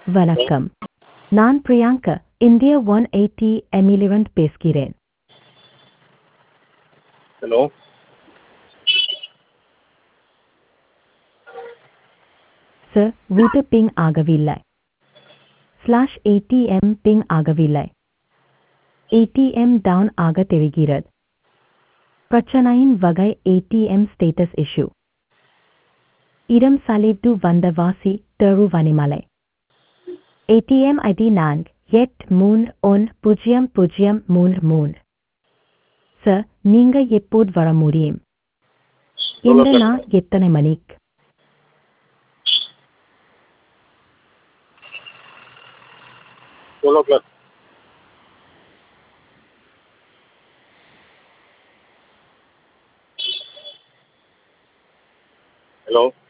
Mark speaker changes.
Speaker 1: வணக்கம் நான் Priyanka India one eighty எம்மிலிருந்து பேசுகிறேன்
Speaker 2: ஹலோ
Speaker 1: சார் வீட்டு பிங் ஆகவில்லை ஸ்லாஷ் ஏடிஎம் பிங் ஆகவில்லை ஏடிஎம் டவுன் ஆக தெரிகிறது பிரச்சனையின் வகை ஏடிஎம் ஸ்டேட்டஸ் இஷ்யூ இடம் சலிட்டு வந்த வாசி தெரு வனிமலை ஏடிஎம் ஐடி நான்கு எட்டு மூன்று ஒன் பூஜ்ஜியம் பூஜ்ஜியம் மூன்று மூன்று சார் நீங்க எப்போது வர முடியும் இந்த நாள் எத்தனை மணிக்கு
Speaker 2: டுவெல் ஓ கிளாக் ஹலோ